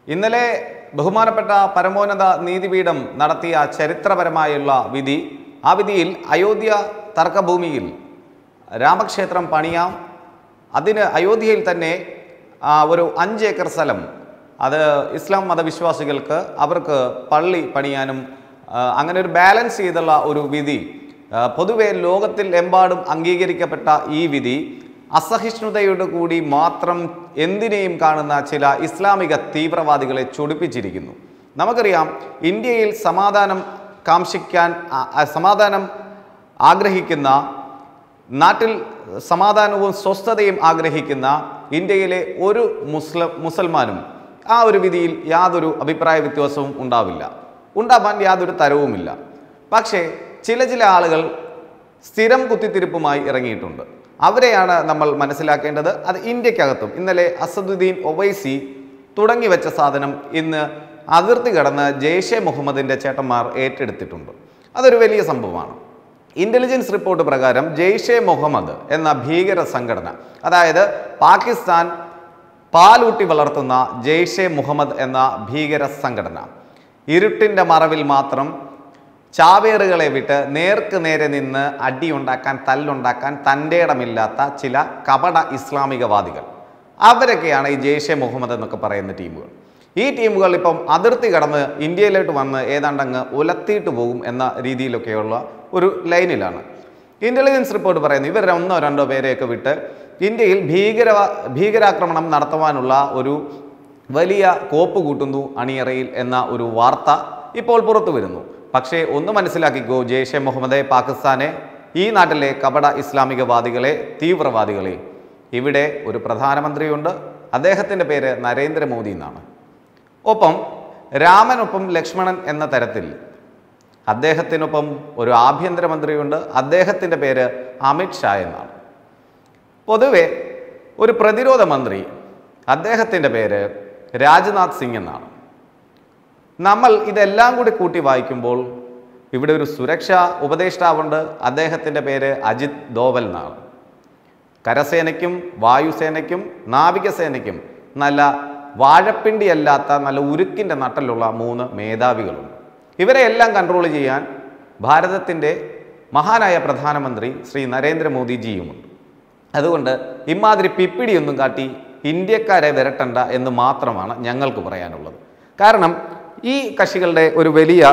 ഇന്നലെ ബഹുമാനപ്പെട്ട പരമോന്നത നീതിപീഠം നടത്തിയ ചരിത്രപരമായുള്ള വിധി ആ വിധിയിൽ അയോധ്യ തർക്കഭൂമിയിൽ രാമക്ഷേത്രം പണിയാം അതിന് അയോധ്യയിൽ തന്നെ ആ, ഒരു അഞ്ച് ഏക്കർ സ്ഥലം അത് ഇസ്ലാം മതവിശ്വാസികൾക്ക് അവർക്ക് പള്ളി പണിയാനും ആ, അങ്ങനെ ഒരു ബാലൻസ് ചെയ്തുള്ള ഒരു വിധി ആ, പൊതുവെ ലോകത്തിൽ എമ്പാടും അംഗീകരിക്കപ്പെട്ട ഈ വിധി അസഹിഷ്ണുതയോട് കൂടി മാത്രം എന്തിനേയും കാണുന്ന ചില ഇസ്ലാമിക തീവ്രവാദികളെ ചൊടിപ്പിച്ചിരിക്കുന്നു നമുക്കറിയാം ഇന്ത്യയിൽ സമാധാനം കാംക്ഷിക്കാൻ ആ- ആ സമാധാനം ആഗ്രഹിക്കുന്ന നാട്ടിൽ സമാധാനവും സ്വസ്ഥതയും ആഗ്രഹിക്കുന്ന ഇന്ത്യയിലെ ഒരു മുസ്ലിം മുസൽമാനും ആ ഒരു വിധിയിൽ യാതൊരു അഭിപ്രായ വ്യത്യാസവും ഉണ്ടാവില്ല ഉണ്ടാവാൻ യാതൊരു തരവുമില്ല പക്ഷേ ചില ചില ആളുകൾ സ്ഥിരം കുത്തിത്തിരിപ്പുമായി ഇറങ്ങിയിട്ടുണ്ട് അവരെയാണ് നമ്മൾ മനസ്സിലാക്കേണ്ടത് അത് ഇന്ത്യക്കകത്തും ഇന്നലെ അസദുദ്ദീൻ ഒവൈസി തുടങ്ങി വെച്ച സാധനം ഇന്ന് അതിർത്തി കടന്ന് ജെയ്ഷെ മുഹമ്മദിൻ്റെ ചേട്ടന്മാർ ഏറ്റെടുത്തിട്ടുണ്ട് അതൊരു വലിയ സംഭവമാണ് ഇന്റലിജൻസ് റിപ്പോർട്ട് പ്രകാരം ജെയ്ഷെ മുഹമ്മദ് എന്ന ഭീകര സംഘടന അതായത് പാകിസ്ഥാൻ പാലൂട്ടി വളർത്തുന്ന ജെയ്ഷെ മുഹമ്മദ് എന്ന ഭീകര സംഘടന ഇരുട്ടിൻ്റെ മറവിൽ മാത്രം ചാവേറുകളെ വിട്ട് നേർക്ക് നേരെ നിന്ന് അടിയുണ്ടാക്കാൻ തല്ലുണ്ടാക്കാൻ തൻ്റെ ഇടമില്ലാത്ത ചില കപട ഇസ്ലാമികവാദികൾ അവരൊക്കെയാണ് ഈ ജെയ്ഷെ മുഹമ്മദ് എന്നൊക്കെ പറയുന്ന ടീമുകൾ ഈ ടീമുകൾ ഇപ്പം അതിർത്തി കടന്ന് ഇന്ത്യയിലോട്ട് വന്ന് ഏതാണ്ടങ്ങ് ഉലത്തിയിട്ട് പോകും എന്ന രീതിയിലൊക്കെയുള്ള ഒരു ലൈനിലാണ് ഇന്റലിജൻസ് റിപ്പോർട്ട് പറയുന്നു ഇവർ ഒന്നോ രണ്ടോ പേരെയൊക്കെ വിട്ട് ഇന്ത്യയിൽ ഭീകര ഭീകരാക്രമണം നടത്തുവാനുള്ള ഒരു വലിയ കോപ്പ് കൂട്ടുന്നു അണിയറയിൽ എന്ന ഒരു വാർത്ത ഇപ്പോൾ പുറത്തു വരുന്നു പക്ഷേ ഒന്ന് മനസ്സിലാക്കിക്കോ ജെയ്ഷെ മുഹമ്മദെ പാകിസ്ഥാനെ ഈ നാട്ടിലെ കപട ഇസ്ലാമികവാദികളെ തീവ്രവാദികളെ ഇവിടെ ഒരു പ്രധാനമന്ത്രിയുണ്ട് അദ്ദേഹത്തിൻ്റെ പേര് നരേന്ദ്രമോദി എന്നാണ് ഒപ്പം രാമനൊപ്പം ലക്ഷ്മണൻ എന്ന തരത്തിൽ അദ്ദേഹത്തിനൊപ്പം ഒരു ആഭ്യന്തരമന്ത്രിയുണ്ട് അദ്ദേഹത്തിൻ്റെ പേര് അമിത് ഷാ എന്നാണ് പൊതുവെ ഒരു പ്രതിരോധ മന്ത്രി അദ്ദേഹത്തിൻ്റെ പേര് രാജ്നാഥ് സിംഗ് എന്നാണ് നമ്മൾ ഇതെല്ലാം കൂടി കൂട്ടി വായിക്കുമ്പോൾ ഇവിടെ ഒരു സുരക്ഷാ ഉപദേഷ്ടാവുണ്ട് അദ്ദേഹത്തിൻ്റെ പേര് അജിത് ദോവൽ എന്നാണ് കരസേനയ്ക്കും വായുസേനയ്ക്കും നാവികസേനയ്ക്കും നല്ല വാഴപ്പിണ്ടിയല്ലാത്ത നല്ല ഉരുക്കിൻ്റെ നട്ടലുള്ള മൂന്ന് മേധാവികളുണ്ട് ഇവരെ എല്ലാം കൺട്രോൾ ചെയ്യാൻ ഭാരതത്തിൻ്റെ മഹാനായ പ്രധാനമന്ത്രി ശ്രീ നരേന്ദ്രമോദിജിയുമുണ്ട് അതുകൊണ്ട് ഇമാതിരി പിപ്പിടിയൊന്നും കാട്ടി ഇന്ത്യക്കാരെ വിരട്ടണ്ട എന്ന് മാത്രമാണ് ഞങ്ങൾക്ക് പറയാനുള്ളത് കാരണം ഈ കക്ഷികളുടെ ഒരു വലിയ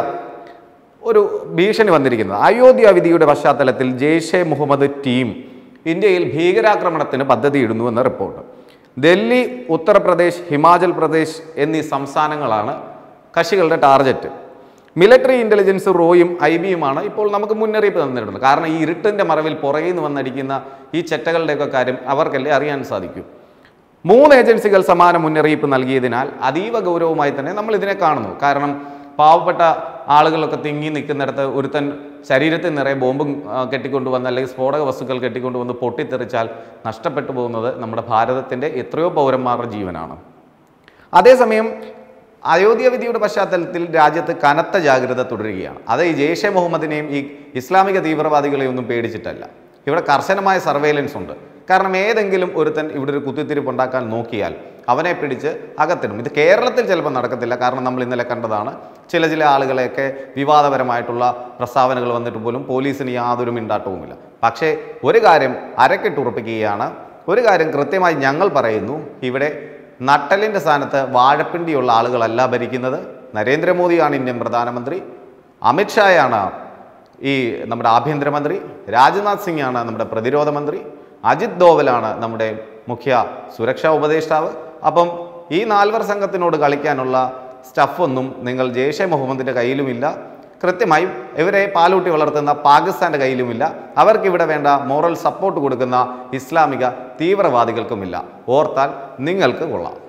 ഒരു ഭീഷണി വന്നിരിക്കുന്നത് അയോധ്യ വിധിയുടെ പശ്ചാത്തലത്തിൽ ജെയ്ഷെ മുഹമ്മദ് ടീം ഇന്ത്യയിൽ ഭീകരാക്രമണത്തിന് പദ്ധതിയിടുന്നു എന്ന റിപ്പോർട്ട് ഡൽഹി ഉത്തർപ്രദേശ് ഹിമാചൽ പ്രദേശ് എന്നീ സംസ്ഥാനങ്ങളാണ് കക്ഷികളുടെ ടാർഗറ്റ് മിലിറ്ററി ഇൻ്റലിജൻസ് റോയും ഐ ബിയുമാണ് ഇപ്പോൾ നമുക്ക് മുന്നറിയിപ്പ് തന്നിട്ടുണ്ട് കാരണം ഈ ഇരുട്ടിൻ്റെ മറവിൽ പുറകിൽ നിന്ന് വന്നടിക്കുന്ന ഈ ചെറ്റകളുടെയൊക്കെ കാര്യം അവർക്കല്ലേ അറിയാൻ സാധിക്കും മൂന്ന് ഏജൻസികൾ സമാന മുന്നറിയിപ്പ് നൽകിയതിനാൽ അതീവ ഗൗരവമായി തന്നെ നമ്മൾ ഇതിനെ കാണുന്നു കാരണം പാവപ്പെട്ട ആളുകളൊക്കെ തിങ്ങി നിൽക്കുന്നിടത്ത് ഒരുത്തൻ ശരീരത്തിൽ നിറയെ ബോംബ് ആ, കെട്ടിക്കൊണ്ടുവന്ന് അല്ലെങ്കിൽ സ്ഫോടക വസ്തുക്കൾ കെട്ടിക്കൊണ്ടുവന്ന് പൊട്ടിത്തെറിച്ചാൽ നഷ്ടപ്പെട്ടു പോകുന്നത് നമ്മുടെ ഭാരതത്തിൻ്റെ എത്രയോ പൗരന്മാരുടെ ജീവനാണ് അതേസമയം അയോധ്യ വിധിയുടെ പശ്ചാത്തലത്തിൽ രാജ്യത്ത് കനത്ത ജാഗ്രത തുടരുകയാണ് അത് ഈ ജെയ്ഷെ മുഹമ്മദിനെയും ഈ ഇസ്ലാമിക തീവ്രവാദികളെയും ഒന്നും പേടിച്ചിട്ടല്ല ഇവിടെ കർശനമായ സർവേലൻസ് ഉണ്ട് കാരണം ഏതെങ്കിലും ഒരുത്തൻ ഇവിടെ ഒരു കുത്തിത്തിരിപ്പ് ഉണ്ടാക്കാൻ നോക്കിയാൽ അവനെ പിടിച്ച് അകത്തിടും ഇത് കേരളത്തിൽ ചിലപ്പോൾ നടക്കത്തില്ല കാരണം നമ്മൾ ഇന്നലെ കണ്ടതാണ് ചില ചില ആളുകളെയൊക്കെ വിവാദപരമായിട്ടുള്ള പ്രസ്താവനകൾ വന്നിട്ട് പോലും പോലീസിന് യാതൊരു മിണ്ടാട്ടവുമില്ല പക്ഷേ ഒരു കാര്യം അരക്കിട്ടുറപ്പിക്കുകയാണ് ഒരു കാര്യം കൃത്യമായി ഞങ്ങൾ പറയുന്നു ഇവിടെ നട്ടലിൻ്റെ സ്ഥാനത്ത് വാഴപ്പിണ്ടിയുള്ള ആളുകളല്ല ഭരിക്കുന്നത് നരേന്ദ്രമോദിയാണ് ഇന്ത്യൻ പ്രധാനമന്ത്രി അമിത്ഷായാണ് ഈ നമ്മുടെ ആഭ്യന്തരമന്ത്രി രാജ്നാഥ് സിംഗ് ആണ് നമ്മുടെ പ്രതിരോധ മന്ത്രി അജിത് ദോവലാണ് നമ്മുടെ മുഖ്യ സുരക്ഷാ ഉപദേഷ്ടാവ് അപ്പം ഈ നാൽവർ സംഘത്തിനോട് കളിക്കാനുള്ള സ്റ്റഫൊന്നും നിങ്ങൾ ജെയ്ഷെ മുഹമ്മദിൻ്റെ കയ്യിലുമില്ല കൃത്യമായും ഇവരെ പാലൂട്ടി വളർത്തുന്ന പാകിസ്ഥാൻ്റെ കയ്യിലുമില്ല അവർക്ക് ഇവിടെ വേണ്ട മോറൽ സപ്പോർട്ട് കൊടുക്കുന്ന ഇസ്ലാമിക തീവ്രവാദികൾക്കുമില്ല ഓർത്താൽ നിങ്ങൾക്ക് കൊള്ളാം